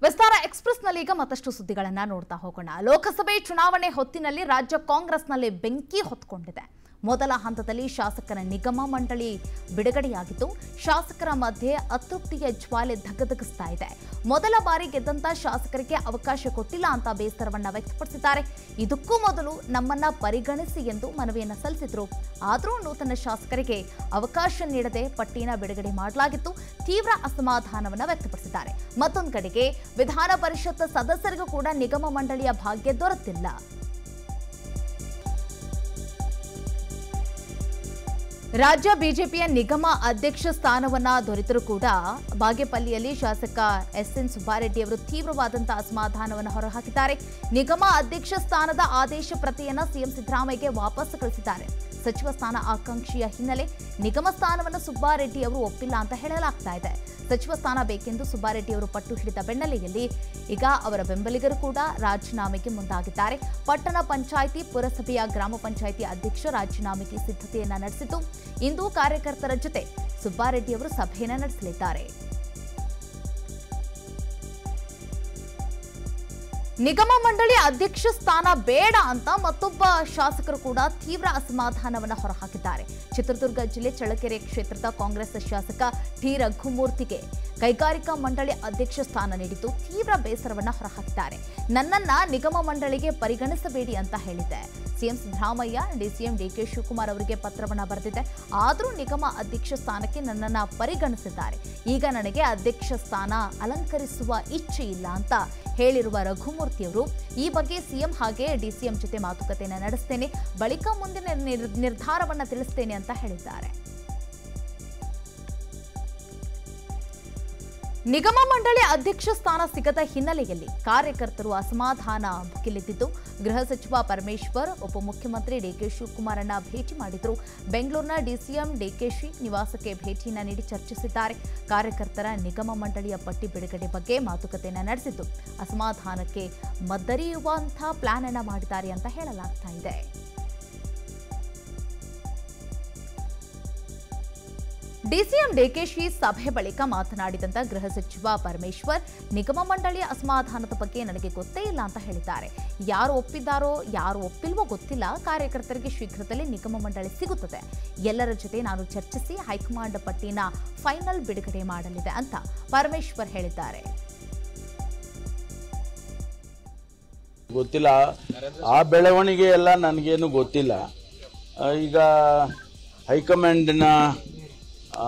ವಿಸ್ತಾರ ಎಕ್ಸ್ಪ್ರೆಸ್ನಲ್ಲಿ ಈಗ ಮತ್ತಷ್ಟು ಸುದ್ದಿಗಳನ್ನ ನೋಡ್ತಾ ಹೋಗೋಣ ಲೋಕಸಭೆ ಚುನಾವಣೆ ಹೊತ್ತಿನಲ್ಲಿ ರಾಜ್ಯ ಕಾಂಗ್ರೆಸ್ನಲ್ಲಿ ಬೆಂಕಿ ಹೊತ್ಕೊಂಡಿದೆ ಮೊದಲ ಹಂತದಲ್ಲಿ ಶಾಸಕರ ನಿಗಮ ಮಂಡಳಿ ಬಿಡುಗಡೆಯಾಗಿದ್ದು ಶಾಸಕರ ಮಧ್ಯೆ ಅತೃಪ್ತಿಯ ಜ್ವಾಲೆ ಧಗಧಗಿಸ್ತಾ ಇದೆ ಮೊದಲ ಬಾರಿ ಗೆದ್ದಂತ ಶಾಸಕರಿಗೆ ಅವಕಾಶ ಕೊಟ್ಟಿಲ್ಲ ಅಂತ ಬೇಸರವನ್ನ ವ್ಯಕ್ತಪಡಿಸಿದ್ದಾರೆ ಇದಕ್ಕೂ ಮೊದಲು ನಮ್ಮನ್ನ ಪರಿಗಣಿಸಿ ಎಂದು ಮನವಿಯನ್ನ ಸಲ್ಲಿಸಿದ್ರು ಆದರೂ ನೂತನ ಶಾಸಕರಿಗೆ ಅವಕಾಶ ನೀಡದೆ ಪಟ್ಟಿನ ಬಿಡುಗಡೆ ಮಾಡಲಾಗಿತ್ತು ತೀವ್ರ ಅಸಮಾಧಾನವನ್ನ ವ್ಯಕ್ತಪಡಿಸಿದ್ದಾರೆ ಮತ್ತೊಂದು ಕಡೆಗೆ ವಿಧಾನ ಪರಿಷತ್ ಸದಸ್ಯರಿಗೂ ಕೂಡ ನಿಗಮ ಮಂಡಳಿಯ ಭಾಗ್ಯ ದೊರೆತಿಲ್ಲ ರಾಜ್ಯ ಬಿಜೆಪಿಯ ನಿಗಮ ಅಧ್ಯಕ್ಷ ಸ್ಥಾನವನ್ನ ದೊರೆತರೂ ಕೂಡ ಬಾಗೇಪಲ್ಲಿಯಲ್ಲಿ ಶಾಸಕ ಎಸ್ ಎನ್ ಸುಬ್ಬಾರೆಡ್ಡಿ ಅವರು ತೀವ್ರವಾದಂತಹ ಅಸಮಾಧಾನವನ್ನು ಹೊರಹಾಕಿದ್ದಾರೆ ನಿಗಮ ಅಧ್ಯಕ್ಷ ಸ್ಥಾನದ ಆದೇಶ ಪ್ರತಿಯನ್ನ ಸಿಎಂ ಸಿದ್ದರಾಮಯ್ಯಗೆ ವಾಪಸ್ ಕಳಿಸಿದ್ದಾರೆ ಸಚಿವ ಸ್ಥಾನ ಆಕಾಂಕ್ಷಿಯ ಹಿನ್ನೆಲೆ ನಿಗಮ ಸ್ಥಾನವನ್ನು ಸುಬ್ಬಾರೆಡ್ಡಿ ಅವರು ಒಪ್ಪಿಲ್ಲ ಅಂತ ಹೇಳಲಾಗ್ತಾ ಇದೆ ಸಚಿವ ಸ್ಥಾನ ಬೇಕೆಂದು ಸುಬ್ಬಾರೆಡ್ಡಿ ಅವರು ಪಟ್ಟು ಹಿಡಿದ ಬೆನ್ನಲೆಯಲ್ಲಿ ಈಗ ಅವರ ಬೆಂಬಲಿಗರು ಕೂಡ ರಾಜೀನಾಮೆಗೆ ಮುಂದಾಗಿದ್ದಾರೆ ಪಟ್ಟಣ ಪಂಚಾಯಿತಿ ಪುರಸಭೆಯ ಗ್ರಾಮ ಪಂಚಾಯಿತಿ ಅಧ್ಯಕ್ಷ ರಾಜೀನಾಮೆಗೆ ಸಿದ್ಧತೆಯನ್ನ ನಡೆಸಿದ್ದು ಇಂದು ಕಾರ್ಯಕರ್ತರ ಜೊತೆ ಸುಬ್ಬಾರೆಡ್ಡಿ ಅವರು ಸಭೆಯನ್ನ ನಡೆಸಲಿದ್ದಾರೆ ನಿಗಮ ಮಂಡಳಿ ಅಧ್ಯಕ್ಷ ಸ್ಥಾನ ಬೇಡ ಅಂತ ಮತ್ತೊಬ್ಬ ಶಾಸಕರು ಕೂಡ ತೀವ್ರ ಅಸಮಾಧಾನವನ್ನು ಹೊರಹಾಕಿದ್ದಾರೆ ಚಿತ್ರದುರ್ಗ ಜಿಲ್ಲೆ ಚಳ್ಳಕೆರೆ ಕ್ಷೇತ್ರದ ಕಾಂಗ್ರೆಸ್ ಶಾಸಕ ಟಿ ರಘುಮೂರ್ತಿಗೆ ಕೈಗಾರಿಕಾ ಮಂಡಳಿ ಅಧ್ಯಕ್ಷ ಸ್ಥಾನ ನೀಡಿದ್ದು ತೀವ್ರ ಬೇಸರವನ್ನ ಹೊರಹಾಕಿದ್ದಾರೆ ನನ್ನನ್ನ ನಿಗಮ ಮಂಡಳಿಗೆ ಪರಿಗಣಿಸಬೇಡಿ ಅಂತ ಹೇಳಿದ್ದೆ CM Siddaramaiah DCM DK Shivakumar ಅವರಿಗೆ ಪತ್ರವನ್ನ ಬರೆದಿದೆ ಆದರೂ ನಿಗಮ ಅಧ್ಯಕ್ಷ ಸ್ಥಾನಕ್ಕೆ ನನ್ನನ್ನ ಪರಿಗಣಿಸಿದ್ದಾರೆ ಈಗ ನನಗೆ ಅಧ್ಯಕ್ಷ ಸ್ಥಾನ ಅಲಂಕರಿಸುವ ಇಚ್ಛೆ ಇಲ್ಲ ಅಂತ ಹೇಳಿರುವ ರಘುಮೂರ್ತಿಯವರು ಈ ಬಗ್ಗೆ ಸಿಎಂ ಹಾಗೆ ಡಿಸಿಎಂ ಜೊತೆ ಮಾತುಕತೆಯನ್ನು ನಡೆಸ್ತೇನೆ ಬಳಿಕ ಮುಂದಿನ ನಿರ್- ನಿರ್ಧಾರವನ್ನ ತಿಳಿಸ್ತೇನೆ ಅಂತ ಹೇಳಿದ್ದಾರೆ ನಿಗಮ ಮಂಡಳಿ ಅಧ್ಯಕ್ಷ ಸ್ಥಾನ ಸಿಗದ ಹಿನ್ನೆಲೆಯಲ್ಲಿ ಕಾರ್ಯಕರ್ತರು ಅಸಮಾಧಾನ ಭುಗಿಲೆದ್ದಿದ್ದು ಗೃಹ ಸಚಿವ ಪರಮೇಶ್ವರ್ ಉಪಮುಖ್ಯಮಂತ್ರಿ ಡಿಕೆ ಶಿವಕುಮಾರನ್ನ ಭೇಟಿ ಮಾಡಿದ್ರು ಬೆಂಗಳೂರಿನ ಡಿಸಿಎಂ ಡಿಕೆಶಿ ನಿವಾಸಕ್ಕೆ ಭೇಟಿಯನ್ನ ನೀಡಿ ಚರ್ಚಿಸಿದ್ದಾರೆ ಕಾರ್ಯಕರ್ತರ ನಿಗಮ ಮಂಡಳಿಯ ಪಟ್ಟಿ ಬಿಡುಗಡೆ ಬಗ್ಗೆ ಮಾತುಕತೆಯನ್ನ ನಡೆಸಿದ್ದು ಅಸಮಾಧಾನಕ್ಕೆ ಮದ್ದರಿಯುವಂತಹ ಪ್ಲಾನ್ ಅನ್ನ ಮಾಡಿದ್ದಾರೆ ಅಂತ ಹೇಳಲಾಗ್ತಾ ಇದೆ ಡಿಸಿಎಂ ಡಿಕೆಶಿ ಸಭೆ ಬಳಿಕ ಮಾತನಾಡಿದಂತ ಗೃಹ ಸಚಿವ ಪರಮೇಶ್ವರ್ ನಿಗಮ ಮಂಡಳಿಯ ಅಸಮಾಧಾನದ ಬಗ್ಗೆ ನನಗೆ ಗೊತ್ತೇ ಇಲ್ಲ ಅಂತ ಹೇಳಿದ್ದಾರೆ ಯಾರು ಒಪ್ಪಿದ್ದಾರೋ ಯಾರು ಒಪ್ಪಿಲ್ವೋ ಗೊತ್ತಿಲ್ಲ ಕಾರ್ಯಕರ್ತರಿಗೆ ಶೀಘ್ರದಲ್ಲೇ ನಿಗಮ ಮಂಡಳಿ ಸಿಗುತ್ತದೆ ಎಲ್ಲರ ಜೊತೆ ನಾನು ಚರ್ಚಿಸಿ ಹೈಕಮಾಂಡ್ ಪಟ್ಟಿನ ಫೈನಲ್ ಬಿಡುಗಡೆ ಮಾಡಲಿದೆ ಅಂತ ಪರಮೇಶ್ವರ್ ಹೇಳಿದ್ದಾರೆ ಗೊತ್ತಿಲ್ಲ ಆ ಬೆಳವಣಿಗೆ ಎಲ್ಲ ನನಗೇನು ಗೊತ್ತಿಲ್ಲ ಆ, ಈಗ ಹೈಕಮಾಂಡ್ನ ಆ,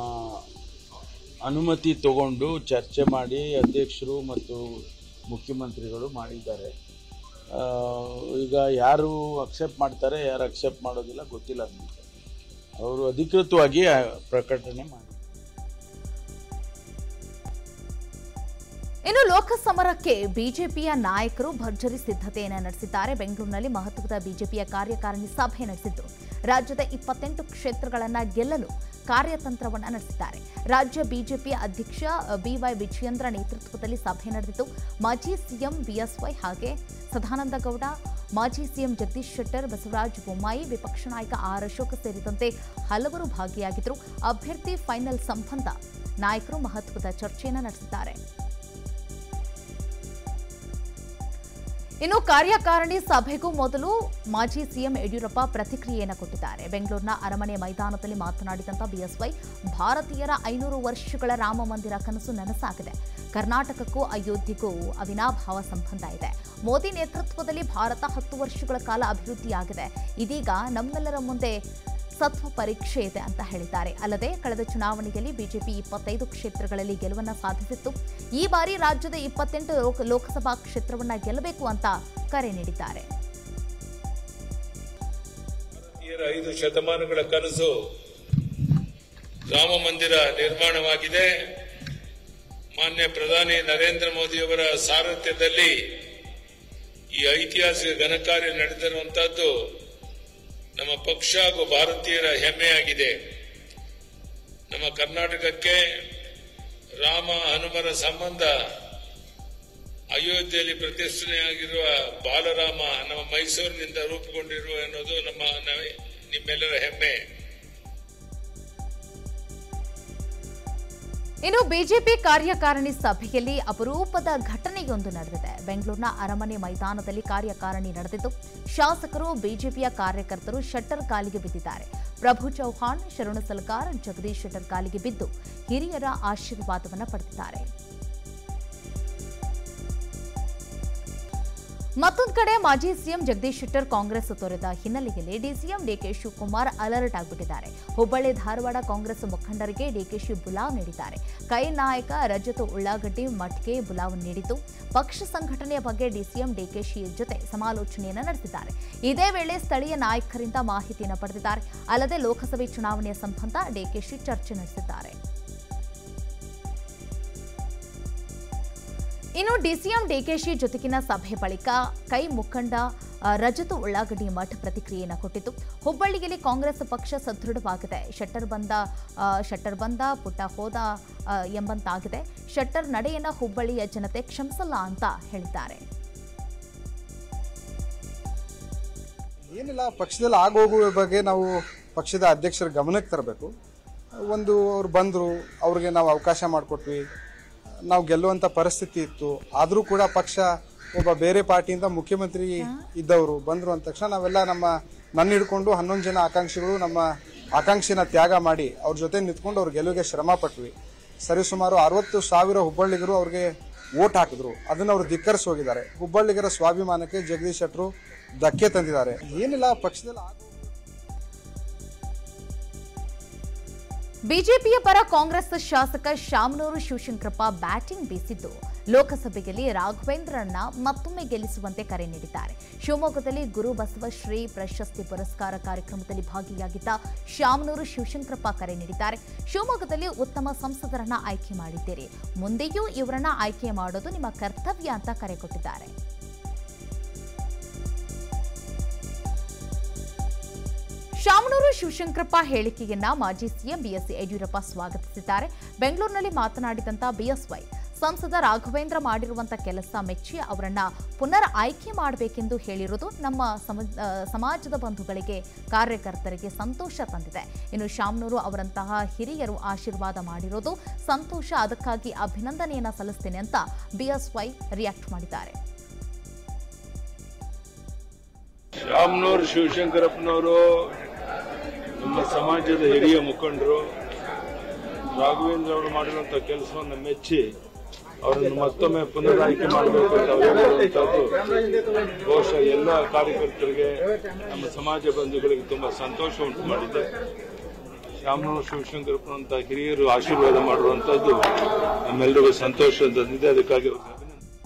ಅನುಮತಿ ತಗೊಂಡು ಚರ್ಚೆ ಮಾಡಿ ಅಧ್ಯಕ್ಷರು ಮತ್ತು ಮುಖ್ಯಮಂತ್ರಿಗಳು ಮಾಡಿದ್ದಾರೆ ಆ, ಈಗ ಯಾರು ಅಕ್ಸೆಪ್ಟ್ ಮಾಡ್ತಾರೆ ಯಾರು ಅಕ್ಸೆಪ್ಟ್ ಮಾಡೋದಿಲ್ಲ ಗೊತ್ತಿಲ್ಲ ನನಗೆ ಅವರು ಅಧಿಕೃತವಾಗಿ ಆ, ಪ್ರಕಟಣೆ ಮಾಡಿ ಇನ್ನು ಲೋಕಸಮರಕ್ಕೆ ಬಿಜೆಪಿಯ ನಾಯಕರು ಭರ್ಜರಿ ಸಿದ್ಧತೆಯನ್ನು ನಡೆಸಿದ್ದಾರೆ ಬೆಂಗಳೂರಿನಲ್ಲಿ ಮಹತ್ವದ ಬಿಜೆಪಿಯ ಕಾರ್ಯಕಾರಿಣಿ ಸಭೆ ನಡೆಸಿದ್ದು ರಾಜ್ಯದ ಇಪ್ಪತ್ತೆಂಟು ಕ್ಷೇತ್ರಗಳನ್ನ ಗೆಲ್ಲಲು ಕಾರ್ಯತಂತ್ರವನ್ನು ನಡೆಸಿದ್ದಾರೆ ರಾಜ್ಯ ಬಿಜೆಪಿ ಅಧ್ಯಕ್ಷ ಬಿವೈ ವಿಜಯೇಂದ್ರ ನೇತೃತ್ವದಲ್ಲಿ ಸಭೆ ನಡೆದಿತ್ತು ಮಾಜಿ ಸಿಎಂ ಬಿಎಸ್ವೈ ಹಾಗೆ ಸದಾನಂದ ಗೌಡ ಮಾಜಿ ಸಿಎಂ ಜಗದೀಶ್ ಶೆಟ್ಟರ್ ಬಸವರಾಜ ಬೊಮ್ಮಾಯಿ ವಿಪಕ್ಷ ನಾಯಕ ಆರ್ ಅಶೋಕ್ ಸೇರಿದಂತೆ ಹಲವರು ಭಾಗಿಯಾಗಿದ್ದರು ಅಭ್ಯರ್ಥಿ ಫೈನಲ್ ಸಂಬಂಧ ನಾಯಕರು ಮಹತ್ವದ ಚರ್ಚೆಯನ್ನು ನಡೆಸಿದ್ದಾರೆ ಇನ್ನು ಕಾರ್ಯಕಾರಿಣಿ ಸಭೆಗೂ ಮೊದಲು ಮಾಜಿ ಸಿಎಂ ಯಡಿಯೂರಪ್ಪ ಪ್ರತಿಕ್ರಿಯೆಯನ್ನು ಕೊಟ್ಟಿದ್ದಾರೆ ಬೆಂಗಳೂರಿನ ಅರಮನೆ ಮೈದಾನದಲ್ಲಿ ಮಾತನಾಡಿದಂಥ ಬಿಎಸ್ವೈ ಭಾರತೀಯರ ಐನೂರು ವರ್ಷಗಳ ರಾಮ ಮಂದಿರ ಕನಸು ನನಸಾಗಿದೆ ಕರ್ನಾಟಕಕ್ಕೂ ಅಯೋಧ್ಯೆಗೂ ಅವಿನಾಭಾವ ಸಂಬಂಧ ಇದೆ ಮೋದಿ ನೇತೃತ್ವದಲ್ಲಿ ಭಾರತ ಹತ್ತು ವರ್ಷಗಳ ಕಾಲ ಅಭಿವೃದ್ಧಿಯಾಗಿದೆ ಇದೀಗ ನಮ್ಮೆಲ್ಲರ ಮುಂದೆ ಸತ್ವ ಪರೀಕ್ಷೆ ಇದೆ ಅಂತ ಹೇಳಿದ್ದಾರೆ ಅಲ್ಲದೆ ಕಳೆದ ಚುನಾವಣೆಯಲ್ಲಿ ಬಿಜೆಪಿ ಇಪ್ಪತ್ತೈದು ಕ್ಷೇತ್ರಗಳಲ್ಲಿ ಗೆಲುವನ್ನ ಸಾಧಿಸಿತ್ತು ಈ ಬಾರಿ ರಾಜ್ಯದ ಇಪ್ಪತ್ತೆಂಟು ಲೋಕ- ಲೋಕಸಭಾ ಕ್ಷೇತ್ರವನ್ನ ಗೆಲ್ಲಬೇಕು ಅಂತ ಕರೆ ನೀಡಿದ್ದಾರೆ ಭಾರತೀಯರ ಐದು ಶತಮಾನಗಳ ಕನಸು ರಾಮ ಮಂದಿರ ನಿರ್ಮಾಣವಾಗಿದೆ ಮಾನ್ಯ ಪ್ರಧಾನಿ ನರೇಂದ್ರ ಮೋದಿಯವರ ಸಾರಥ್ಯದಲ್ಲಿ ಈ ಐತಿಹಾಸಿಕ ಘನಕಾರ್ಯ ನಡೆದಿರುವಂತಹದ್ದು ನಮ್ಮ ಪಕ್ಷ ಹಾಗೂ ಭಾರತೀಯರ ಹೆಮ್ಮೆಯಾಗಿದೆ ನಮ್ಮ ಕರ್ನಾಟಕಕ್ಕೆ ರಾಮ ಹನುಮನ ಸಂಬಂಧ ಅಯೋಧ್ಯೆಯಲ್ಲಿ ಪ್ರತಿಷ್ಠಾನೆಯಾಗಿರುವ ಬಾಲರಾಮ ನಮ್ಮ ಮೈಸೂರಿನಿಂದ ರೂಪುಗೊಂಡಿರುವ ಅನ್ನೋದು ನಮ್ಮ ನ- ನಿಮ್ಮೆಲ್ಲರ ಹೆಮ್ಮೆ ಇನ್ನು ಬಿಜೆಪಿ ಕಾರ್ಯಕಾರಿಣಿ ಸಭೆಯಲ್ಲಿ ಅಪರೂಪದ ಘಟನೆಯೊಂದು ನಡೆದಿದೆ ಬೆಂಗಳೂರಿನ ಅರಮನೆ ಮೈದಾನದಲ್ಲಿ ಕಾರ್ಯಕಾರಿಣಿ ನಡೆದಿದ್ದು ಶಾಸಕರು ಬಿಜೆಪಿಯ ಕಾರ್ಯಕರ್ತರು ಶೆಟ್ಟರ್ ಕಾಲಿಗೆ ಬಿದ್ದಿದ್ದಾರೆ ಪ್ರಭು ಚೌಹಾಣ್ ಶರಣ ಸಲ್ಕಾರ್ ಜಗದೀಶ್ ಶೆಟ್ಟರ್ ಕಾಲಿಗೆ ಬಿದ್ದು ಹಿರಿಯರ ಆಶೀರ್ವಾದವನ್ನು ಪಡೆದಿದ್ದಾರೆ ಮತ್ತೊಂದು ಕಡೆ ಮಾಜಿ ಸಿಎಂ ಜಗದೀಶ್ ಶೆಟ್ಟರ್ ಕಾಂಗ್ರೆಸ್ ತೊರೆದ ಹಿನ್ನೆಲೆಯಲ್ಲಿ ಡಿಸಿಎಂ ಡಿಕೆ ಶಿವಕುಮಾರ್ ಅಲರ್ಟ್ ಆಗಿಬಿಟ್ಟಿದ್ದಾರೆ ಹುಬ್ಬಳ್ಳಿ ಧಾರವಾಡ ಕಾಂಗ್ರೆಸ್ ಮುಖಂಡರಿಗೆ ಡಿಕೆಶಿ ಬುಲಾವ್ ನೀಡಿದ್ದಾರೆ ಕೈ ನಾಯಕ ರಜತ್ ಉಳ್ಳಾಗಡ್ಡಿ ಮಠ್ಗೆ ಬುಲಾವ್ ನೀಡಿದ್ದು ಪಕ್ಷ ಸಂಘಟನೆಯ ಬಗ್ಗೆ ಡಿಸಿಎಂ ಡಿಕೆಶಿ ಜೊತೆ ಸಮಾಲೋಚನೆಯನ್ನು ನಡೆಸಿದ್ದಾರೆ ಇದೇ ವೇಳೆ ಸ್ಥಳೀಯ ನಾಯಕರಿಂದ ಮಾಹಿತಿಯನ್ನು ಪಡೆದಿದ್ದಾರೆ ಅಲ್ಲದೆ ಲೋಕಸಭೆ ಚುನಾವಣೆಯ ಸಂಬಂಧ ಡಿಕೆಶಿ ಚರ್ಚೆ ನಡೆಸಿದ್ದಾರೆ ಇನ್ನು ಡಿಸಿಎಂ ಡಿಕೆಶಿ ಜೊತೆಗಿನ ಸಭೆ ಬಳಿಕ ಕೈ ಮುಖಂಡ ಆ, ರಜತ್ ಉಳ್ಳಾಗಡ್ಡಿ ಮಠ್ ಪ್ರತಿಕ್ರಿಯೆಯನ್ನು ಕೊಟ್ಟಿದ್ದು ಹುಬ್ಬಳ್ಳಿಯಲ್ಲಿ ಕಾಂಗ್ರೆಸ್ ಪಕ್ಷ ಸದೃಢವಾಗಿದೆ ಶೆಟ್ಟರ್ ಬಂದ ಆ, ಶೆಟ್ಟರ್ ಬಂದ ಪುಟ್ಟ ಹೋದ ಆ, ಎಂಬಂತಾಗಿದೆ ಶೆಟ್ಟರ್ ನಡೆಯನ್ನ ಹುಬ್ಬಳ್ಳಿಯ ಜನತೆ ಕ್ಷಮಿಸಲ್ಲ ಅಂತ ಹೇಳಿದ್ದಾರೆ ಏನಿಲ್ಲ ಪಕ್ಷದಲ್ಲಿ ಆಗೋಗುವ ಬಗ್ಗೆ ನಾವು ಪಕ್ಷದ ಅಧ್ಯಕ್ಷರ ಗಮನಕ್ಕೆ ತರಬೇಕು ಒಂದು ಅವ್ರು ಬಂದರು ಅವ್ರಿಗೆ ನಾವು ಅವಕಾಶ ಮಾಡಿಕೊಟ್ವಿ ನಾವು ಗೆಲ್ಲುವಂಥ ಪರಿಸ್ಥಿತಿ ಇತ್ತು ಆದರೂ ಕೂಡ ಪಕ್ಷ ಒಬ್ಬ ಬೇರೆ ಪಾರ್ಟಿಯಿಂದ ಮುಖ್ಯಮಂತ್ರಿ ಇದ್ದವರು ಬಂದರು ಅಂದ ತಕ್ಷಣ ನಾವೆಲ್ಲ ನಮ್ಮ ನನ್ನ ಹಿಡ್ಕೊಂಡು ಹನ್ನೊಂದು ಜನ ಆಕಾಂಕ್ಷಿಗಳು ನಮ್ಮ ಆಕಾಂಕ್ಷಿನ ತ್ಯಾಗ ಮಾಡಿ ಅವ್ರ ಜೊತೆ ನಿಂತ್ಕೊಂಡು ಅವ್ರ ಗೆಲುವಿಗೆ ಶ್ರಮ ಪಟ್ವಿ ಸರಿಸುಮಾರು ಅರವತ್ತು ಸಾವಿರ ಹುಬ್ಬಳ್ಳಿಗರು ಅವ್ರಿಗೆ ವೋಟ್ ಹಾಕಿದ್ರು ಅದನ್ನ ಅವರು ಧಿಕ್ಕರಿಸಿ ಹೋಗಿದ್ದಾರೆ ಹುಬ್ಬಳ್ಳಿಗರ ಸ್ವಾಭಿಮಾನಕ್ಕೆ ಜಗದೀಶ್ ಶೆಟ್ಟರು ಧಕ್ಕೆ ತಂದಿದ್ದಾರೆ ಏನಿಲ್ಲ ಪಕ್ಷದಲ್ಲಿ ಆಗೋ- ಬಿಜೆಪಿಯ ಪರ ಕಾಂಗ್ರೆಸ್ ಶಾಸಕ ಶಾಮನೂರು ಶಿವಶಂಕರಪ್ಪ ಬ್ಯಾಟಿಂಗ್ ಬೀಸಿದ್ದು ಲೋಕಸಭೆಯಲ್ಲಿ ರಾಘವೇಂದ್ರನ್ನ ಮತ್ತೊಮ್ಮೆ ಗೆಲ್ಲಿಸುವಂತೆ ಕರೆ ನೀಡಿದ್ದಾರೆ ಶಿವಮೊಗ್ಗದಲ್ಲಿ ಗುರು ಬಸವ ಶ್ರೀ ಪ್ರಶಸ್ತಿ ಪುರಸ್ಕಾರ ಕಾರ್ಯಕ್ರಮದಲ್ಲಿ ಭಾಗಿಯಾಗಿದ್ದ ಶಾಮನೂರು ಶಿವಶಂಕರಪ್ಪ ಕರೆ ನೀಡಿದ್ದಾರೆ ಶಿವಮೊಗ್ಗದಲ್ಲಿ ಉತ್ತಮ ಸಂಸದರನ್ನ ಆಯ್ಕೆ ಮಾಡಿದ್ದೀರಿ ಮುಂದೆಯೂ ಇವರನ್ನ ಆಯ್ಕೆ ಮಾಡೋದು ನಿಮ್ಮ ಕರ್ತವ್ಯ ಅಂತ ಕರೆ ಕೊಟ್ಟಿದ್ದಾರೆ ಶಾಮನೂರು ಶಿವಶಂಕರಪ್ಪ ಹೇಳಿಕೆಯನ್ನ ಮಾಜಿ ಸಿಎಂ ಬಿಎಸ್ ಯಡಿಯೂರಪ್ಪ ಸ್ವಾಗತಿಸಿದ್ದಾರೆ ಬೆಂಗಳೂರಿನಲ್ಲಿ ಮಾತನಾಡಿದಂತ ಬಿಎಸ್ವೈ ಸಂಸದ ರಾಘವೇಂದ್ರ ಮಾಡಿರುವಂತ ಕೆಲಸ ಮೆಚ್ಚಿ ಅವರನ್ನ ಪುನರ್ ಆಯ್ಕೆ ಮಾಡಬೇಕೆಂದು ಹೇಳಿರುವುದು ನಮ್ಮ ಸಮ- ಆ, ಸಮಾಜದ ಬಂಧುಗಳಿಗೆ ಕಾರ್ಯಕರ್ತರಿಗೆ ಸಂತೋಷ ತಂದಿದೆ ಇನ್ನು ಶಾಮನೂರು ಅವರಂತಹ ಹಿರಿಯರು ಆಶೀರ್ವಾದ ಮಾಡಿರೋದು ಸಂತೋಷ ಅದಕ್ಕಾಗಿ ಅಭಿನಂದನೆಯನ್ನ ಸಲ್ಲಿಸ್ತೇನೆ ಅಂತ ಬಿಎಸ್ವೈ ರಿಯಾಕ್ಟ್ ಮಾಡಿದ್ದಾರೆ ರಾಮನೂರು ಶಿವಶಂಕರಪ್ಪನವರು ನಮ್ಮ ಸಮಾಜದ ಹಿರಿಯ ಮುಖಂಡರು ರಾಘವೇಂದ್ರ ಅವರು ಮಾಡಿರುವಂತಹ ಕೆಲಸವನ್ನು ಮೆಚ್ಚಿ ಅವರನ್ನು ಮತ್ತೊಮ್ಮೆ ಪುನರಾಯ್ಕೆ ಮಾಡಬೇಕು ಅಂತ ಅವರು ಹೇಳುವಂತಹದ್ದು ಬಹುಶಃ ಎಲ್ಲ ಕಾರ್ಯಕರ್ತರಿಗೆ ನಮ್ಮ ಸಮಾಜ ಬಂಧುಗಳಿಗೆ ತುಂಬಾ ಸಂತೋಷ ಉಂಟು ಮಾಡಿದೆ ರಾಮನೂರು ಶಿವಶಂಕರಪ್ಪನಂತ ಹಿರಿಯರು ಆಶೀರ್ವಾದ ಮಾಡುವಂತದ್ದು ನಮ್ಮೆಲ್ಲರಿಗೂ ಸಂತೋಷ ತಂದಿದೆ ಅದಕ್ಕಾಗಿ ಅವ್ರಿಗೆ ಅಭಿನಂದನೆ.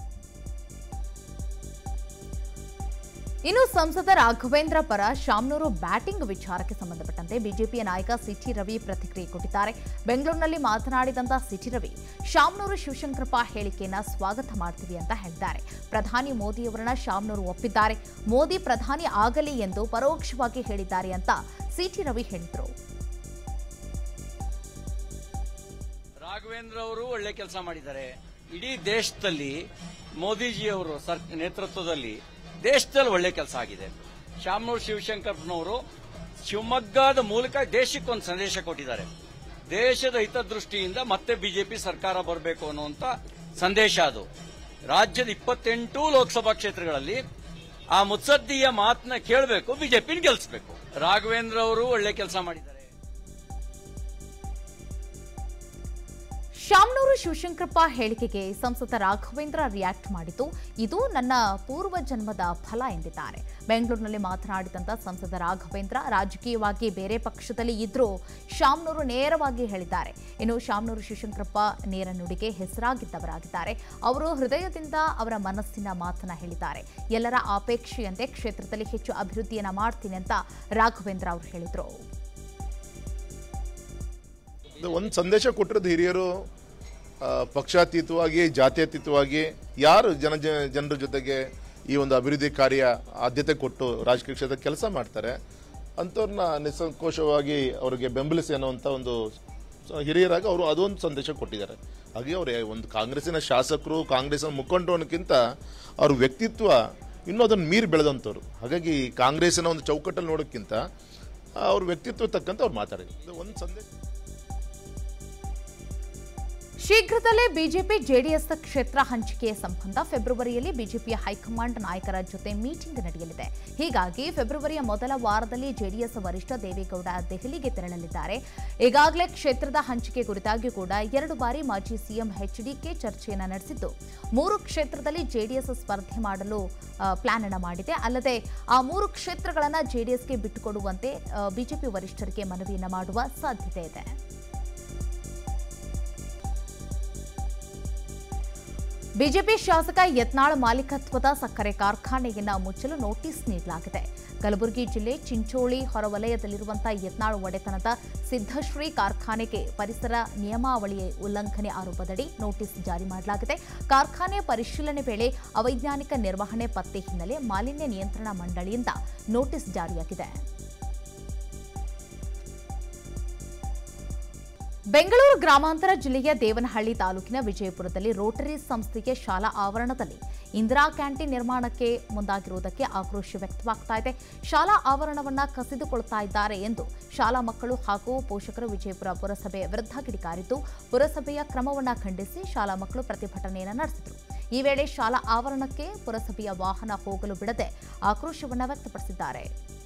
ಇನ್ನು ಸಂಸದ ರಾಘವೇಂದ್ರ ಪರ ಶಾಮನೂರು ಬ್ಯಾಟಿಂಗ್ ವಿಚಾರಕ್ಕೆ ಸಂಬಂಧಪಟ್ಟಂತೆ ಬಿಜೆಪಿಯ ನಾಯಕ ಸಿಟಿ ರವಿ ಪ್ರತಿಕ್ರಿಯೆ ಕೊಟ್ಟಿದ್ದಾರೆ ಬೆಂಗಳೂರಿನಲ್ಲಿ ಮಾತನಾಡಿದಂತ ಸಿಟಿ ರವಿ ಶಾಮನೂರು ಶಿವಶಂಕರಪ್ಪ ಹೇಳಿಕೆಯನ್ನ ಸ್ವಾಗತ ಮಾಡ್ತೀವಿ ಅಂತ ಹೇಳಿದ್ದಾರೆ ಪ್ರಧಾನಿ ಮೋದಿಯವರನ್ನ ಶಾಮನೂರು ಒಪ್ಪಿದ್ದಾರೆ ಮೋದಿ ಪ್ರಧಾನಿ ಆಗಲಿ ಎಂದು ಪರೋಕ್ಷವಾಗಿ ಹೇಳಿದ್ದಾರೆ ಅಂತ ಸಿಟಿ ರವಿ ಹೇಳಿದರು ರಾಘವೇಂದ್ರ ಅವರು ಒಳ್ಳೆ ಕೆಲಸ ಮಾಡಿದ್ದಾರೆ ಇಡೀ ದೇಶದಲ್ಲಿ ಮೋದಿಜಿಯವರು ಸರ್ ನೇತೃತ್ವದಲ್ಲಿ ದೇಶದಲ್ಲಿ ಒಳ್ಳೆ ಕೆಲಸ ಆಗಿದೆ ಶಾಮನೂರು ಶಿವಶಂಕರಪ್ಪನವರು ಶಿವಮೊಗ್ಗದ ಮೂಲಕ ದೇಶಕ್ಕೊಂದು ಸಂದೇಶ ಕೊಟ್ಟಿದ್ದಾರೆ ದೇಶದ ಹಿತದೃಷ್ಟಿಯಿಂದ ಮತ್ತೆ ಬಿಜೆಪಿ ಸರ್ಕಾರ ಬರಬೇಕು ಅನ್ನುವಂತ ಸಂದೇಶ ಅದು ರಾಜ್ಯದ ಇಪ್ಪತ್ತೆಂಟು ಲೋಕಸಭಾ ಕ್ಷೇತ್ರಗಳಲ್ಲಿ ಆ ಮುತ್ಸದ್ದಿಯ ಮಾತನ್ನ ಕೇಳಬೇಕು ಬಿಜೆಪಿನ ಗೆಲ್ಲಿಸಬೇಕು ರಾಘವೇಂದ್ರ ಅವರು ಒಳ್ಳೆ ಕೆಲಸ ಮಾಡಿದ್ದಾರೆ ಶಾಮನೂರು ಶಿವಶಂಕರಪ್ಪ ಹೇಳಿಕೆಗೆ ಸಂಸದ ರಾಘವೇಂದ್ರ ರಿಯಾಕ್ಟ್ ಮಾಡಿದ್ದು ಇದು ನನ್ನ ಪೂರ್ವ ಜನ್ಮದ ಫಲ ಎಂದಿದ್ದಾರೆ ಬೆಂಗಳೂರಿನಲ್ಲಿ ಮಾತನಾಡಿದಂತ ಸಂಸದ ರಾಘವೇಂದ್ರ ರಾಜಕೀಯವಾಗಿ ಬೇರೆ ಪಕ್ಷದಲ್ಲಿ ಇದ್ರೂ ಶಾಮನೂರು ನೇರವಾಗಿ ಹೇಳಿದ್ದಾರೆ ಇನ್ನು ಶಾಮನೂರು ಶಿವಶಂಕರಪ್ಪ ನೇರ ನುಡಿಗೆ ಹೆಸರಾಗಿದ್ದವರಾಗಿದ್ದಾರೆ ಅವರು ಹೃದಯದಿಂದ ಅವರ ಮನಸ್ಸಿನ ಮಾತನ್ನ ಹೇಳಿದ್ದಾರೆ ಎಲ್ಲರ ಅಪೇಕ್ಷೆಯಂತೆ ಕ್ಷೇತ್ರದಲ್ಲಿ ಹೆಚ್ಚು ಅಭಿವೃದ್ಧಿಯನ್ನ ಮಾಡ್ತೀನಿ ಅಂತ ರಾಘವೇಂದ್ರ ಅವರು ಹೇಳಿದರು ಇದು ಒಂದು ಸಂದೇಶ ಕೊಟ್ಟಿರೋದು ಹಿರಿಯರು ಆ, ಪಕ್ಷಾತೀತವಾಗಿ ಜಾತ್ಯತೀತವಾಗಿ ಯಾರು ಜನ ಜ- ಜನರ ಜೊತೆಗೆ ಈ ಒಂದು ಅಭಿವೃದ್ಧಿ ಕಾರ್ಯ ಆದ್ಯತೆ ಕೊಟ್ಟು ರಾಜಕೀಯ ಕ್ಷೇತ್ರ ಕೆಲಸ ಮಾಡ್ತಾರೆ ಅಂಥವ್ರನ್ನ ನಿಸ್ಸಂಕೋಚವಾಗಿ ಅವರಿಗೆ ಬೆಂಬಲಿಸಿ ಅನ್ನುವಂಥ ಒಂದು ಸ- ಹಿರಿಯರಾಗಿ ಅವರು ಅದೊಂದು ಸಂದೇಶ ಕೊಟ್ಟಿದ್ದಾರೆ ಹಾಗೆ ಅವರು ಒಂದು ಕಾಂಗ್ರೆಸ್ಸಿನ ಶಾಸಕರು ಕಾಂಗ್ರೆಸ್ನ ಮುಖಂಡರು ಅನ್ನೋಕ್ಕಿಂತ ಅವ್ರ ವ್ಯಕ್ತಿತ್ವ ಇನ್ನೂ ಅದನ್ನು ಮೀರಿ ಬೆಳೆದಂಥವ್ರು ಹಾಗಾಗಿ ಕಾಂಗ್ರೆಸ್ಸಿನ ಒಂದು ಚೌಕಟ್ಟಲ್ಲಿ ನೋಡೋಕ್ಕಿಂತ ಅವ್ರ ವ್ಯಕ್ತಿತ್ವ ತಕ್ಕಂತ ಅವ್ರು ಮಾತಾಡಿದ್ರು ಇದು ಒಂದು ಸಂದೇಶ ಶೀಘ್ರದಲ್ಲೇ ಬಿಜೆಪಿ ಜೆಡಿಎಸ್ ಕ್ಷೇತ್ರ ಹಂಚಿಕೆಯ ಸಂಬಂಧ ಫೆಬ್ರವರಿಯಲ್ಲಿ ಬಿಜೆಪಿಯ ಹೈಕಮಾಂಡ್ ನಾಯಕರ ಜೊತೆ ಮೀಟಿಂಗ್ ನಡೆಯಲಿದೆ ಹೀಗಾಗಿ ಫೆಬ್ರವರಿಯ ಮೊದಲ ವಾರದಲ್ಲಿ ಜೆಡಿಎಸ್ ವರಿಷ್ಠ ದೇವೇಗೌಡ ದೆಹಲಿಗೆ ತೆರಳಲಿದ್ದಾರೆ ಈಗಾಗಲೇ ಕ್ಷೇತ್ರದ ಹಂಚಿಕೆ ಕುರಿತಾಗಿ ಕೂಡ ಎರಡು ಬಾರಿ ಮಾಜಿ ಸಿಎಂ ಎಚ್ಡಿಕೆ ಚರ್ಚೆಯನ್ನು ನಡೆಸಿದ್ದು ಮೂರು ಕ್ಷೇತ್ರದಲ್ಲಿ ಜೆಡಿಎಸ್ ಸ್ಪರ್ಧೆ ಮಾಡಲು ಆ, ಪ್ಲಾನ್ ಅನ್ನ ಮಾಡಿದೆ ಅಲ್ಲದೆ ಆ ಮೂರು ಕ್ಷೇತ್ರಗಳನ್ನು ಜೆಡಿಎಸ್ಗೆ ಬಿಟ್ಟುಕೊಡುವಂತೆ ಆ, ಬಿಜೆಪಿ ವರಿಷ್ಠರಿಗೆ ಮನವಿಯನ್ನು ಮಾಡುವ ಸಾಧ್ಯತೆ ಇದೆ ಬಿಜೆಪಿ ಶಾಸಕ ಯತ್ನಾಳ್ ಮಾಲೀಕತ್ವದ ಸಕ್ಕರೆ ಕಾರ್ಖಾನೆಯನ್ನ ಮುಚ್ಚಲು ನೋಟಿಸ್ ನೀಡಲಾಗಿದೆ ಕಲಬುರಗಿ ಜಿಲ್ಲೆ ಚಿಂಚೋಳಿ ಹೊರವಲಯದಲ್ಲಿರುವಂತಹ ಯತ್ನಾಳ್ ಒಡೆತನದ ಸಿದ್ದಶ್ರೀ ಕಾರ್ಖಾನೆಗೆ ಪರಿಸರ ನಿಯಮಾವಳಿ ಉಲ್ಲಂಘನೆ ಆರೋಪದಡಿ ನೋಟಿಸ್ ಜಾರಿ ಮಾಡಲಾಗಿದೆ ಕಾರ್ಖಾನೆ ಪರಿಶೀಲನೆ ವೇಳೆ ಅವೈಜ್ಞಾನಿಕ ನಿರ್ವಹಣೆ ಪತ್ತೆ ಹಿನ್ನೆಲೆ ಮಾಲಿನ್ಯ ನಿಯಂತ್ರಣ ಮಂಡಳಿಯಿಂದ ನೋಟಿಸ್ ಜಾರಿಯಾಗಿದೆ ಬೆಂಗಳೂರು ಗ್ರಾಮಾಂತರ ಜಿಲ್ಲೆಯ ದೇವನಹಳ್ಳಿ ತಾಲೂಕಿನ ವಿಜಯಪುರದಲ್ಲಿ ರೋಟರಿ ಸಂಸ್ಥೆಯ ಶಾಲಾ ಆವರಣದಲ್ಲಿ ಇಂದಿರಾ ಕ್ಯಾಂಟೀನ್ ನಿರ್ಮಾಣಕ್ಕೆ ಮುಂದಾಗಿರುವುದಕ್ಕೆ ಆಕ್ರೋಶ ವ್ಯಕ್ತವಾಗ್ತಾ ಇದೆ ಶಾಲಾ ಆವರಣವನ್ನ ಕಸಿದುಕೊಳ್ತಾ ಇದ್ದಾರೆ ಎಂದು ಶಾಲಾ ಮಕ್ಕಳು ಹಾಗೂ ಪೋಷಕರು ವಿಜಯಪುರ ಪುರಸಭೆಯ ವಿರುದ್ಧ ಕಿಡಿಕಾರಿದ್ದು ಪುರಸಭೆಯ ಕ್ರಮವನ್ನ ಖಂಡಿಸಿ ಶಾಲಾ ಮಕ್ಕಳು ಪ್ರತಿಭಟನೆಯನ್ನು ನಡೆಸಿದರು ಈ ವೇಳೆ ಶಾಲಾ ಆವರಣಕ್ಕೆ ಪುರಸಭೆಯ ವಾಹನ ಹೋಗಲು ಬಿಡದೆ ಆಕ್ರೋಶವನ್ನ ವ್ಯಕ್ತಪಡಿಸಿದ್ದಾರೆ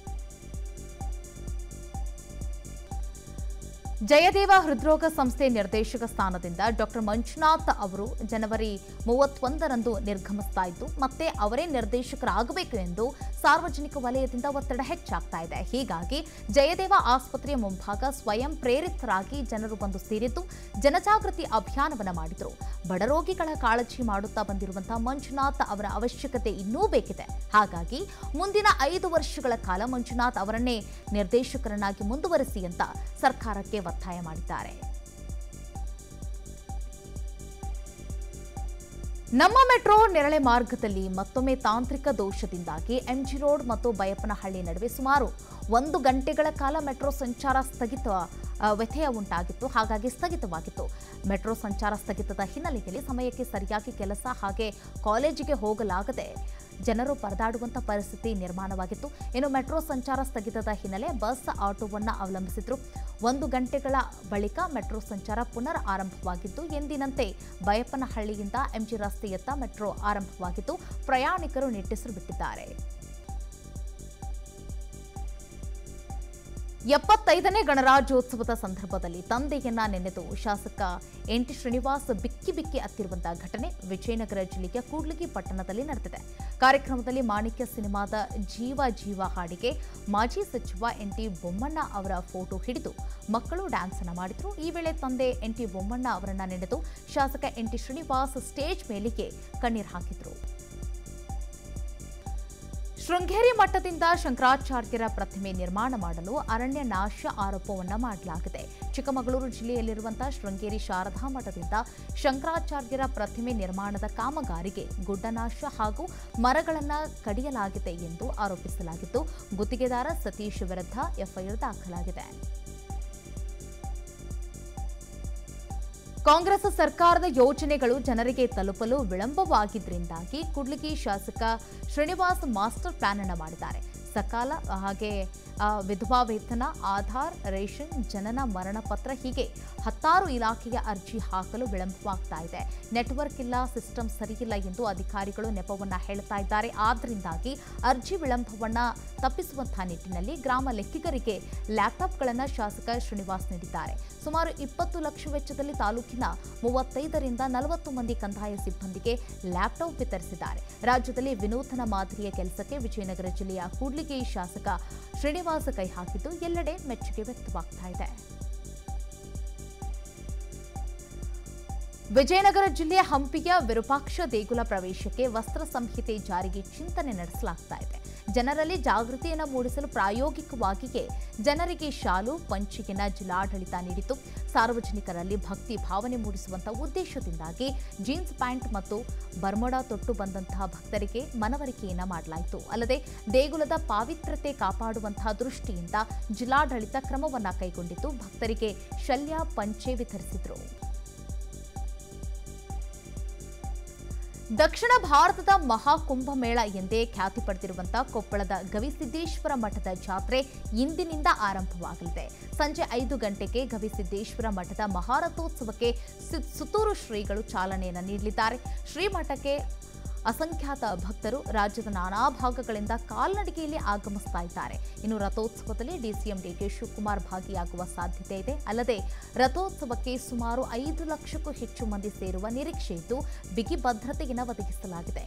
ಜಯದೇವ ಹೃದ್ರೋಗ ಸಂಸ್ಥೆ ನಿರ್ದೇಶಕ ಸ್ಥಾನದಿಂದ ಡಾಕ್ಟರ್ ಮಂಜುನಾಥ್ ಅವರು ಜನವರಿ ಮೂವತ್ತೊಂದರಂದು ನಿರ್ಗಮಿಸ್ತಾ ಇದ್ದು ಮತ್ತೆ ಅವರೇ ನಿರ್ದೇಶಕರಾಗಬೇಕು ಎಂದು ಸಾರ್ವಜನಿಕ ವಲಯದಿಂದ ಒತ್ತಡ ಹೆಚ್ಚಾಗ್ತಾ ಇದೆ ಹೀಗಾಗಿ ಜಯದೇವ ಆಸ್ಪತ್ರೆಯ ಮುಂಭಾಗ ಸ್ವಯಂ ಪ್ರೇರಿತರಾಗಿ ಜನರು ಬಂದು ಸೇರಿದ್ದು ಜನಜಾಗೃತಿ ಅಭಿಯಾನವನ್ನ ಮಾಡಿದರು ಬಡ ರೋಗಿಗಳ ಕಾಳಜಿ ಮಾಡುತ್ತಾ ಬಂದಿರುವಂತಹ ಮಂಜುನಾಥ್ ಅವರ ಅವಶ್ಯಕತೆ ಇನ್ನೂ ಬೇಕಿದೆ ಹಾಗಾಗಿ ಮುಂದಿನ ಐದು ವರ್ಷಗಳ ಕಾಲ ಮಂಜುನಾಥ್ ಅವರನ್ನೇ ನಿರ್ದೇಶಕರನ್ನಾಗಿ ಮುಂದುವರಿಸಿ ಅಂತ ಸರ್ಕಾರಕ್ಕೆ ಒತ್ತಾಯ ಮಾಡಿದ್ದಾರೆ ನಮ್ಮ ಮೆಟ್ರೋ ನೆರಳೆ ಮಾರ್ಗದಲ್ಲಿ ಮತ್ತೊಮ್ಮೆ ತಾಂತ್ರಿಕ ದೋಷದಿಂದಾಗಿ ಎಂಜಿ ರೋಡ್ ಮತ್ತು ಬಯಪ್ಪನಹಳ್ಳಿ ನಡುವೆ ಸುಮಾರು ಒಂದು ಗಂಟೆಗಳ ಕಾಲ ಮೆಟ್ರೋ ಸಂಚಾರ ಸ್ಥಗಿತ ಆ, ವ್ಯತ್ಯಯ ಉಂಟಾಗಿತ್ತು ಹಾಗಾಗಿ ಸ್ಥಗಿತವಾಗಿತ್ತು ಮೆಟ್ರೋ ಸಂಚಾರ ಸ್ಥಗಿತದ ಹಿನ್ನೆಲೆಯಲ್ಲಿ ಸಮಯಕ್ಕೆ ಸರಿಯಾಗಿ ಕೆಲಸ ಹಾಗೆ ಕಾಲೇಜಿಗೆ ಹೋಗಲಾಗದೆ ಜನರು ಪರದಾಡುವಂಥ ಪರಿಸ್ಥಿತಿ ನಿರ್ಮಾಣವಾಗಿತ್ತು ಇನ್ನು ಮೆಟ್ರೋ ಸಂಚಾರ ಸ್ಥಗಿತದ ಹಿನ್ನೆಲೆ ಬಸ್ ಆಟೋವನ್ನು ಅವಲಂಬಿಸಿದ್ರು ಒಂದು ಗಂಟೆಗಳ ಬಳಿಕ ಮೆಟ್ರೋ ಸಂಚಾರ ಪುನರ್ ಆರಂಭವಾಗಿದ್ದು ಎಂದಿನಂತೆ ಬಯಪ್ಪನಹಳ್ಳಿಯಿಂದ ಎಂಜಿ ರಸ್ತೆಯತ್ತ ಮೆಟ್ರೋ ಆರಂಭವಾಗಿದ್ದು ಪ್ರಯಾಣಿಕರು ನಿಟ್ಟುಸಿರು ಬಿಟ್ಟಿದ್ದಾರೆ ಎಪ್ಪತ್ತೈದನೇ ಗಣರಾಜ್ಯೋತ್ಸವದ ಸಂದರ್ಭದಲ್ಲಿ ತಂದೆಯನ್ನ ನೆನೆದು ಶಾಸಕ ಎನ್ ಟಿ ಶ್ರೀನಿವಾಸ್ ಬಿಕ್ಕಿ ಬಿಕ್ಕಿ ಅತ್ತಿರುವಂತಹ ಘಟನೆ ವಿಜಯನಗರ ಜಿಲ್ಲೆಯ ಕೂಡ್ಲಿಗಿ ಪಟ್ಟಣದಲ್ಲಿ ನಡೆದಿದೆ ಕಾರ್ಯಕ್ರಮದಲ್ಲಿ ಮಾಣಿಕ್ಯ ಸಿನಿಮಾದ ಜೀವ ಜೀವ ಹಾಡಿಗೆ ಮಾಜಿ ಸಚಿವ ಎನ್ ಟಿ ಬೊಮ್ಮಣ್ಣ ಅವರ ಫೋಟೋ ಹಿಡಿದು ಮಕ್ಕಳು ಡ್ಯಾನ್ಸ್ ಅನ್ನ ಮಾಡಿದ್ರು ಈ ವೇಳೆ ತಂದೆ ಎನ್ ಟಿ ಬೊಮ್ಮಣ್ಣ ಅವರನ್ನ ನೆನೆದು ಶಾಸಕ ಎನ್ ಟಿ ಶ್ರೀನಿವಾಸ್ ಸ್ಟೇಜ್ ಮೇಲಿಗೆ ಕಣ್ಣೀರು ಹಾಕಿದ್ರು ಶೃಂಗೇರಿ ಮಠದಿಂದ ಶಂಕರಾಚಾರ್ಯರ ಪ್ರತಿಮೆ ನಿರ್ಮಾಣ ಮಾಡಲು ಅರಣ್ಯ ನಾಶ ಆರೋಪವನ್ನ ಮಾಡಲಾಗಿದೆ ಚಿಕ್ಕಮಗಳೂರು ಜಿಲ್ಲೆಯಲ್ಲಿರುವಂತಹ ಶೃಂಗೇರಿ ಶಾರದಾ ಮಠದಿಂದ ಶಂಕರಾಚಾರ್ಯರ ಪ್ರತಿಮೆ ನಿರ್ಮಾಣದ ಕಾಮಗಾರಿಗೆ ಗುಡ್ಡನಾಶ ಹಾಗೂ ಮರಗಳನ್ನು ಕಡಿಯಲಾಗಿದೆ ಎಂದು ಆರೋಪಿಸಲಾಗಿದ್ದು ಗುತ್ತಿಗೆದಾರ ಸತೀಶ್ ವಿರುದ್ಧ ಎಫ್ಐಆರ್ ದಾಖಲಾಗಿದೆ ಕಾಂಗ್ರೆಸ್ ಸರ್ಕಾರದ ಯೋಜನೆಗಳು ಜನರಿಗೆ ತಲುಪಲು ವಿಳಂಬವಾಗಿದ್ದರಿಂದಾಗಿ ಕುಡ್ಲಿಗಿ ಶಾಸಕ ಶ್ರೀನಿವಾಸ್ ಮಾಸ್ಟರ್ ಪ್ಲಾನ್ ಅನ್ನು ಮಾಡಿದ್ದಾರೆ ಸಕಾಲ ಹಾಗೆ ಆ, ವಿಧವಾ ವೇತನ ಆಧಾರ್ ರೇಷನ್ ಜನನ ಮರಣ ಪತ್ರ ಹೀಗೆ ಹತ್ತಾರು ಇಲಾಖೆಯ ಅರ್ಜಿ ಹಾಕಲು ವಿಳಂಬವಾಗ್ತಾ ಇದೆ ನೆಟ್ವರ್ಕ್ ಇಲ್ಲ ಸಿಸ್ಟಮ್ ಸರಿಯಿಲ್ಲ ಎಂದು ಅಧಿಕಾರಿಗಳು ನೆಪವನ್ನ ಹೇಳ್ತಾ ಇದ್ದಾರೆ ಆದ್ದರಿಂದಾಗಿ ಅರ್ಜಿ ವಿಳಂಬವನ್ನ ತಪ್ಪಿಸುವಂತಹ ನಿಟ್ಟಿನಲ್ಲಿ ಗ್ರಾಮ ಲೆಕ್ಕಿಗರಿಗೆ ಲ್ಯಾಪ್ಟಾಪ್ಗಳನ್ನು ಶಾಸಕ ಶ್ರೀನಿವಾಸ್ ನೀಡಿದ್ದಾರೆ ಸುಮಾರು ಇಪ್ಪತ್ತು ಲಕ್ಷ ವೆಚ್ಚದಲ್ಲಿ ತಾಲೂಕಿನ ಮೂವತ್ತೈದರಿಂದ ನಲವತ್ತು ಮಂದಿ ಕಂದಾಯ ಸಿಬ್ಬಂದಿಗೆ ಲ್ಯಾಪ್ಟಾಪ್ ವಿತರಿಸಿದ್ದಾರೆ ರಾಜ್ಯದಲ್ಲಿ ವಿನೂತನ ಮಾದರಿಯ ಕೆಲಸಕ್ಕೆ ವಿಜಯನಗರ ಜಿಲ್ಲೆಯ ಕೂಡ್ಲಿಗಿ ಶಾಸಕ ಶ್ರೀನಿವಾಸ ಕೈ ಹಾಕಿದ್ದು ಎಲ್ಲೆಡೆ ಮೆಚ್ಚುಗೆ ವ್ಯಕ್ತವಾಗ್ತಾ ಇದೆ ವಿಜಯನಗರ ಜಿಲ್ಲೆಯ ಹಂಪಿಯ ವಿರೂಪಾಕ್ಷ ದೇಗುಲ ಪ್ರವೇಶಕ್ಕೆ ವಸ್ತ್ರ ಸಂಹಿತೆ ಜಾರಿಗೆ ಚಿಂತನೆ ನಡೆಸಲಾಗ್ತಾ ಇದೆ ಜನರಲ್ಲಿ ಜಾಗೃತಿಯನ್ನು ಮೂಡಿಸಲು ಪ್ರಾಯೋಗಿಕವಾಗಿಯೇ ಜನರಿಗೆ ಶಾಲು ಪಂಚಿಗೆನ ಜಿಲ್ಲಾಡಳಿತ ನೀಡಿತು ಸಾರ್ವಜನಿಕರಲ್ಲಿ ಭಕ್ತಿ ಭಾವನೆ ಮೂಡಿಸುವಂತಹ ಉದ್ದೇಶದಿಂದಾಗಿ ಜೀನ್ಸ್ ಪ್ಯಾಂಟ್ ಮತ್ತು ಬರ್ಮೋಡಾ ತೊಟ್ಟು ಬಂದಂತಹ ಭಕ್ತರಿಗೆ ಮನವರಿಕೆಯನ್ನ ಮಾಡಲಾಯಿತು ಅಲ್ಲದೆ ದೇಗುಲದ ಪಾವಿತ್ರತೆ ಕಾಪಾಡುವಂತಹ ದೃಷ್ಟಿಯಿಂದ ಜಿಲ್ಲಾಡಳಿತ ಕ್ರಮವನ್ನ ಕೈಗೊಂಡಿದ್ದು ಭಕ್ತರಿಗೆ ಶಲ್ಯ ಪಂಚೆ ವಿತರಿಸಿದ್ರು ದಕ್ಷಿಣ ಭಾರತದ ಮಹಾಕುಂಭಮೇಳ ಎಂದೇ ಖ್ಯಾತಿ ಪಡೆದಿರುವಂತಹ ಕೊಪ್ಪಳದ ಗವಿಸಿದ್ದೇಶ್ವರ ಮಠದ ಜಾತ್ರೆ ಇಂದಿನಿಂದ ಆರಂಭವಾಗಲಿದೆ ಸಂಜೆ ಐದು ಗಂಟೆಗೆ ಗವಿಸಿದ್ದೇಶ್ವರ ಮಠದ ಮಹಾರಥೋತ್ಸವಕ್ಕೆ ಸು- ಸುತ್ತೂರು ಶ್ರೀಗಳು ಚಾಲನೆಯನ್ನು ನೀಡಲಿದ್ದಾರೆ ಶ್ರೀಮಠಕ್ಕೆ ಅಸಂಖ್ಯಾತ ಭಕ್ತರು ರಾಜ್ಯದ ನಾನಾ ಭಾಗಗಳಿಂದ ಕಾಲ್ನಡಿಗೆಯಲ್ಲಿ ಆಗಮಿಸ್ತಾ ಇದ್ದಾರೆ ಇನ್ನು ರಥೋತ್ಸವದಲ್ಲಿ ಡಿಸಿಎಂ ಡಿಕೆ ಶಿವಕುಮಾರ್ ಭಾಗಿಯಾಗುವ ಸಾಧ್ಯತೆ ಇದೆ ಅಲ್ಲದೆ ರಥೋತ್ಸವಕ್ಕೆ ಸುಮಾರು ಐದು ಲಕ್ಷಕ್ಕೂ ಹೆಚ್ಚು ಮಂದಿ ಸೇರುವ ನಿರೀಕ್ಷೆ ಇದ್ದು ಬಿಗಿ ಭದ್ರತೆಯನ್ನು ಒದಗಿಸಲಾಗಿದೆ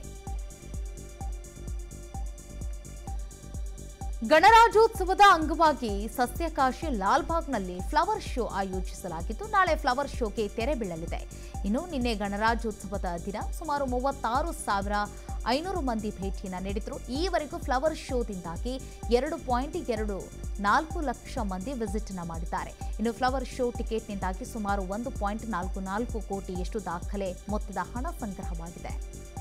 ಗಣರಾಜ್ಯೋತ್ಸವದ ಅಂಗವಾಗಿ ಸಸ್ಯಕಾಶಿ ಲಾಲ್ಬಾಗ್ನಲ್ಲಿ ಫ್ಲವರ್ ಶೋ ಆಯೋಜಿಸಲಾಗಿದ್ದು ನಾಳೆ ಫ್ಲವರ್ ಶೋಗೆ ತೆರೆ ಬೀಳಲಿದೆ ಇನ್ನು ನಿನ್ನೆ ಗಣರಾಜ್ಯೋತ್ಸವದ ದಿನ ಸುಮಾರು ಮೂವತ್ತಾರು ಸಾವಿರ ಐನೂರು ಮಂದಿ ಭೇಟಿಯನ್ನು ನೀಡಿದ್ರು ಈವರೆಗೂ ಫ್ಲವರ್ ಶೋದಿಂದಾಗಿ ಎರಡು ಪಾಯಿಂಟ್ ಎರಡು ನಾಲ್ಕು ಲಕ್ಷ ಮಂದಿ ವಿಸಿಟ್ ನ ಮಾಡಿದ್ದಾರೆ ಇನ್ನು ಫ್ಲವರ್ ಶೋ ಟಿಕೆಟ್ನಿಂದಾಗಿ ಸುಮಾರು ಒಂದು ಪಾಯಿಂಟ್ ನಾಲ್ಕು ನಾಲ್ಕು ಕೋಟಿಯಷ್ಟು ದಾಖಲೆ ಮೊತ್ತದ ಹಣ ಸಂಗ್ರಹವಾಗಿದೆ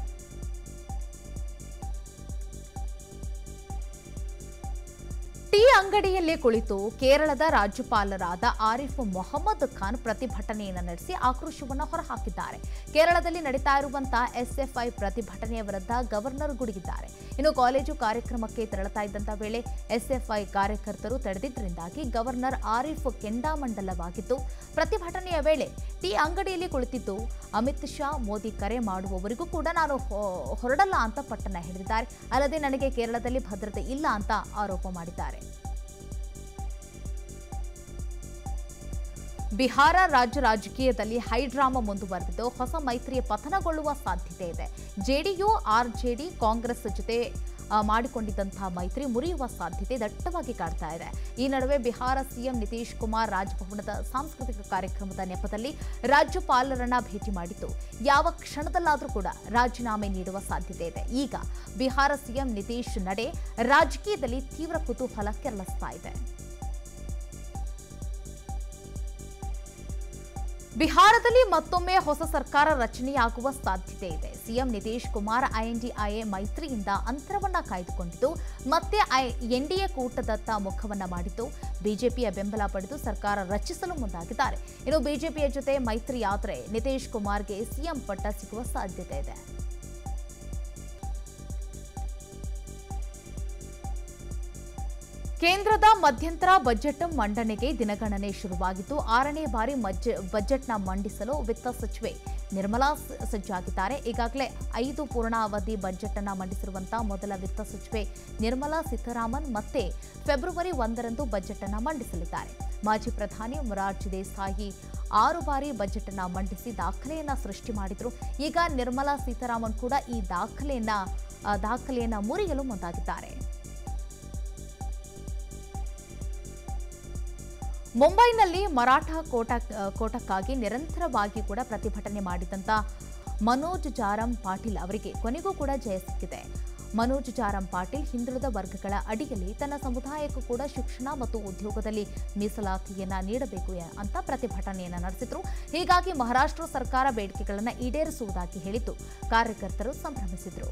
ಟೀ ಅಂಗಡಿಯಲ್ಲೇ ಕುಳಿತು ಕೇರಳದ ರಾಜ್ಯಪಾಲರಾದ ಆರಿಫ್ ಮೊಹಮ್ಮದ್ ಖಾನ್ ಪ್ರತಿಭಟನೆಯನ್ನು ನಡೆಸಿ ಆಕ್ರೋಶವನ್ನು ಹೊರಹಾಕಿದ್ದಾರೆ ಕೇರಳದಲ್ಲಿ ನಡೀತಾ ಇರುವಂತಹ ಎಸ್ಎಫ್ಐ ಪ್ರತಿಭಟನೆಯ ವಿರುದ್ಧ ಗವರ್ನರ್ ಗುಡುಗಿದ್ದಾರೆ ಇನ್ನು ಕಾಲೇಜು ಕಾರ್ಯಕ್ರಮಕ್ಕೆ ತೆರಳುತ್ತಾ ಇದ್ದಂತ ವೇಳೆ ಎಸ್ಎಫ್ಐ ಕಾರ್ಯಕರ್ತರು ತಡೆದಿದ್ದರಿಂದಾಗಿ ಗವರ್ನರ್ ಆರಿಫ್ ಕೆಂಡಾಮಂಡಲವಾಗಿದ್ದು ಪ್ರತಿಭಟನೆಯ ವೇಳೆ ಟೀ ಅಂಗಡಿಯಲ್ಲಿ ಕುಳಿತಿದ್ದು ಅಮಿತ್ ಶಾ ಮೋದಿ ಕರೆ ಮಾಡುವವರಿಗೂ ಕೂಡ ನಾನು ಹೊ- ಹೊರಡಲ್ಲ ಅಂತ ಪಟ್ಟಣ ಹಿಡಿದಿದ್ದಾರೆ ಅಲ್ಲದೆ ನನಗೆ ಕೇರಳದಲ್ಲಿ ಭದ್ರತೆ ಇಲ್ಲ ಅಂತ ಆರೋಪ ಮಾಡಿದ್ದಾರೆ ಬಿಹಾರ ರಾಜ್ಯ ರಾಜಕೀಯದಲ್ಲಿ ಹೈಡ್ರಾಮಾ ಮುಂದುವರೆದಿದ್ದು ಹೊಸ ಮೈತ್ರಿಯ ಪತನಗೊಳ್ಳುವ ಸಾಧ್ಯತೆ ಇದೆ ಜೆಡಿಯು ಆರ್ಜೆಡಿ ಕಾಂಗ್ರೆಸ್ ಜೊತೆ ಆ, ಮಾಡಿಕೊಂಡಿದ್ದಂತಹ ಮೈತ್ರಿ ಮುರಿಯುವ ಸಾಧ್ಯತೆ ದಟ್ಟವಾಗಿ ಕಾಡ್ತಾ ಇದೆ ಈ ನಡುವೆ ಬಿಹಾರ ಸಿಎಂ ನಿತೀಶ್ ಕುಮಾರ್ ರಾಜಭವನದ ಸಾಂಸ್ಕೃತಿಕ ಕಾರ್ಯಕ್ರಮದ ನೆಪದಲ್ಲಿ ರಾಜ್ಯಪಾಲರನ್ನ ಭೇಟಿ ಮಾಡಿದ್ದು ಯಾವ ಕ್ಷಣದಲ್ಲಾದರೂ ಕೂಡ ರಾಜೀನಾಮೆ ನೀಡುವ ಸಾಧ್ಯತೆ ಇದೆ ಈಗ ಬಿಹಾರ ಸಿಎಂ ನಿತೀಶ್ ನಡೆ ರಾಜಕೀಯದಲ್ಲಿ ತೀವ್ರ ಕುತೂಹಲ ಕೆರಳಿಸ್ತಾ ಇದೆ ಬಿಹಾರದಲ್ಲಿ ಮತ್ತೊಮ್ಮೆ ಹೊಸ ಸರ್ಕಾರ ರಚನೆಯಾಗುವ ಸಾಧ್ಯತೆ ಇದೆ ಸಿಎಂ ನಿತೀಶ್ ಕುಮಾರ್ ಐಎನ್ಡಿಐಎ ಮೈತ್ರಿಯಿಂದ ಅಂತರವನ್ನ ಕಾಯ್ದುಕೊಂಡಿದ್ದು ಮತ್ತೆ ಎನ್ಡಿಎ ಕೂಟದತ್ತ ಮುಖವನ್ನ ಮಾಡಿದ್ದು ಬಿಜೆಪಿಯ ಬೆಂಬಲ ಪಡೆದು ಸರ್ಕಾರ ರಚಿಸಲು ಮುಂದಾಗಿದ್ದಾರೆ ಇನ್ನು ಬಿಜೆಪಿಯ ಜೊತೆ ಮೈತ್ರಿ ಯಾತ್ರೆ ನಿತೀಶ್ ಕುಮಾರ್ಗೆ ಸಿಎಂ ಪಟ್ಟ ಸಿಗುವ ಸಾಧ್ಯತೆ ಇದೆ ಕೇಂದ್ರದ ಮಧ್ಯಂತರ ಬಜೆಟ್ ಮಂಡನೆಗೆ ದಿನಗಣನೆ ಶುರುವಾಗಿದ್ದು ಆರನೇ ಬಾರಿ ಮಜ್ಜ- ಬಜೆಟ್ನ ಮಂಡಿಸಲು ವಿತ್ತ ಸಚಿವೆ ನಿರ್ಮಲಾ ಸ- ಸಜ್ಜಾಗಿದ್ದಾರೆ ಈಗಾಗಲೇ ಐದು ಪೂರ್ಣಾವಧಿ ಬಜೆಟ್ ಅನ್ನ ಮಂಡಿಸಿರುವಂತಹ ಮೊದಲ ವಿತ್ತ ಸಚಿವೆ ನಿರ್ಮಲಾ ಸೀತಾರಾಮನ್ ಮತ್ತೆ ಫೆಬ್ರವರಿ ಒಂದರಂದು ಬಜೆಟ್ ಅನ್ನ ಮಂಡಿಸಲಿದ್ದಾರೆ ಮಾಜಿ ಪ್ರಧಾನಿ ಮೊರಾರ್ಜಿ ದೇಸಾಯಿ ಆರು ಬಾರಿ ಬಜೆಟ್ ಅನ್ನ ಮಂಡಿಸಿ ದಾಖಲೆಯನ್ನ ಸೃಷ್ಟಿ ಮಾಡಿದ್ರು ಈಗ ನಿರ್ಮಲಾ ಸೀತಾರಾಮನ್ ಕೂಡ ಈ ದಾಖಲೆಯನ್ನ ಆ, ದಾಖಲೆಯನ್ನ ಮುರಿಯಲು ಮುಂದಾಗಿದ್ದಾರೆ ಮುಂಬೈನಲ್ಲಿ ಮರಾಠ ಕೋಟ ಕೋಟಕ್ಕಾಗಿ ನಿರಂತರವಾಗಿ ಕೂಡ ಪ್ರತಿಭಟನೆ ಮಾಡಿದಂತ ಮನೋಜ್ ಜಾರಂ ಪಾಟೀಲ್ ಅವರಿಗೆ ಕೊನೆಗೂ ಕೂಡ ಜಯ ಸಿಕ್ಕಿದೆ ಮನೋಜ್ ಜಾರಂ ಪಾಟೀಲ್ ಹಿಂದುಳಿದ ವರ್ಗಗಳ ಅಡಿಯಲ್ಲಿ ತನ್ನ ಸಮುದಾಯಕ್ಕೂ ಕೂಡ ಶಿಕ್ಷಣ ಮತ್ತು ಉದ್ಯೋಗದಲ್ಲಿ ಮೀಸಲಾತಿಯನ್ನ ನೀಡಬೇಕು ಎ- ಅಂತ ಪ್ರತಿಭಟನೆಯನ್ನ ನಡೆಸಿದ್ರು ಹೀಗಾಗಿ ಮಹಾರಾಷ್ಟ್ರ ಸರ್ಕಾರ ಬೇಡಿಕೆಗಳನ್ನು ಈಡೇರಿಸುವುದಾಗಿ ಹೇಳಿದ್ದು ಕಾರ್ಯಕರ್ತರು ಸಂಭ್ರಮಿಸಿದ್ರು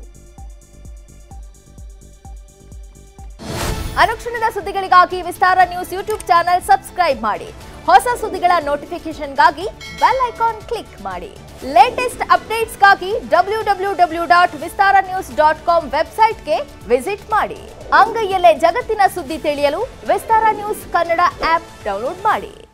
ಅನುಕ್ಷಣದ ಸುದ್ದಿಗಳಿಗಾಗಿ Vistara news YouTube channel subscribe ಮಾಡಿ ಹೊಸ ಸುದ್ದಿಗಳ ನೋಟಿಫಿಕೇಶನ್ಗಾಗಿ ಬೆಲ್ ಐಕಾನ್ ಕ್ಲಿಕ್ ಮಾಡಿ ಲೇಟೆಸ್ಟ್ ಅಪ್ಡೇಟ್ಸ್ಗಾಗಿ W W W dot Vistara news dot com ವೆಬ್ಸೈಟ್ಗೆ ವಿಸಿಟ್ ಮಾಡಿ ಅಂಗೈಯಲ್ಲೇ ಜಗತ್ತಿನ ಸುದ್ದಿ ತಿಳಿಯಲು Vistara news Kannada app download ಮಾಡಿ